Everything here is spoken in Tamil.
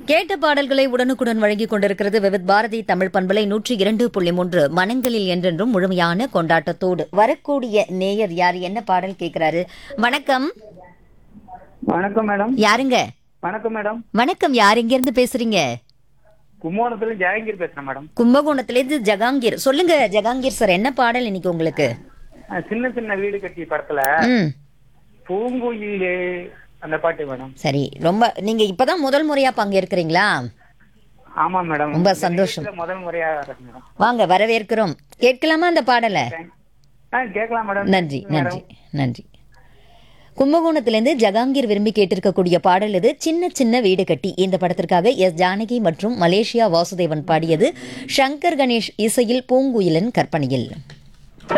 கேட்ட பாடல்களை உடனுக்குடன் வழங்கிக் கொண்டிருக்கிறது விவித் பாரதி தமிழ் பண்பலை நூற்றி இரண்டு புள்ளி மூன்று மனங்களில் என்றென்றும் முழுமையான கொண்டாட்டத்தோடு வரக்கூடிய நேயர் யார் என்ன பாடல் கேட்கிறாரு வணக்கம் வணக்கம் மேடம் யாருங்க வணக்கம் மேடம் வணக்கம் யார் எங்க இருந்து பேசுறீங்க கும்போணத்துல ஜெயங்கீர் பேசுறேன் மேடம் கும்பகோணத்திலிருந்து ஜகாங்கீர் சொல்லுங்க ஜகாங்கீர் சார் என்ன பாடல் இன்னைக்கு உங்களுக்கு அஹ் சின்ன சின்ன வீடு கட்டி படத்துல ம் பூங்குயிலே அந்த பாட்டு மேடம் சரி ரொம்ப நீங்க இப்பதான் முதல் முறையா பங்கேற்கிறீங்களா ஆமா மேடம் ரொம்ப சந்தோஷம். இந்த முதல் முறையா வரேன் மேடம் வாங்க வரவேற்கிறோம் கேட்கலாமா அந்த பாடலை ஆ கேட்கலாம் மேடம் நன்றி நன்றி நன்றி கும்பகோணத்திலிருந்து ஜகாங்கீர் விரும்பி கேட்டிருக்கக்கூடிய பாடல் இது சின்ன சின்ன வீடு கட்டி இந்த படத்திற்காக எஸ் ஜானகி மற்றும் மலேசியா வாசுதேவன் பாடியது சங்கர் கணேஷ் இசையில் பூங்குயிலன் கற்பனையில்